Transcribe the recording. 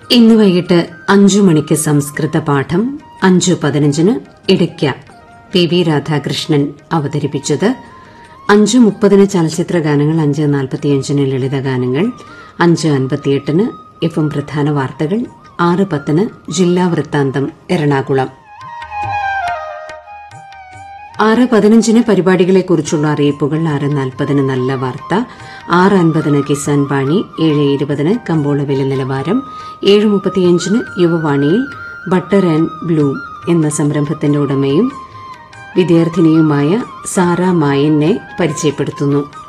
ഇന്ന് വൈകിട്ട് അഞ്ചു മണിക്ക് സംസ്കൃത പാഠം അഞ്ചു പതിനഞ്ചിന് ഇടയ്ക്ക പി വി രാധാകൃഷ്ണൻ അവതരിപ്പിച്ചത് അഞ്ചു മുപ്പതിന് ചലച്ചിത്ര ഗാനങ്ങൾ അഞ്ച് നാൽപ്പത്തിയഞ്ചിന് ലളിതഗാനങ്ങൾ അഞ്ച് അൻപത്തിയെട്ടിന് എഫ് എം പ്രധാന വാർത്തകൾ ആറ് പത്തിന് ജില്ലാ വൃത്താന്തം എറണാകുളം ആറ് പതിനഞ്ചിന് പരിപാടികളെക്കുറിച്ചുള്ള അറിയിപ്പുകൾ ആറ് നാൽപ്പതിന് നല്ല വാർത്ത ആറ് അൻപതിന് കിസാൻ വാണി ഏഴ് ഇരുപതിന് കമ്പോള വില നിലവാരം ഏഴ് മുപ്പത്തിയഞ്ചിന് യുവവാണിയിൽ ബട്ടർ ആൻഡ് ബ്ലൂം എന്ന സംരംഭത്തിന്റെ ഉടമയും വിദ്യാർത്ഥിനിയുമായ സാറ മായനെ പരിചയപ്പെടുത്തുന്നു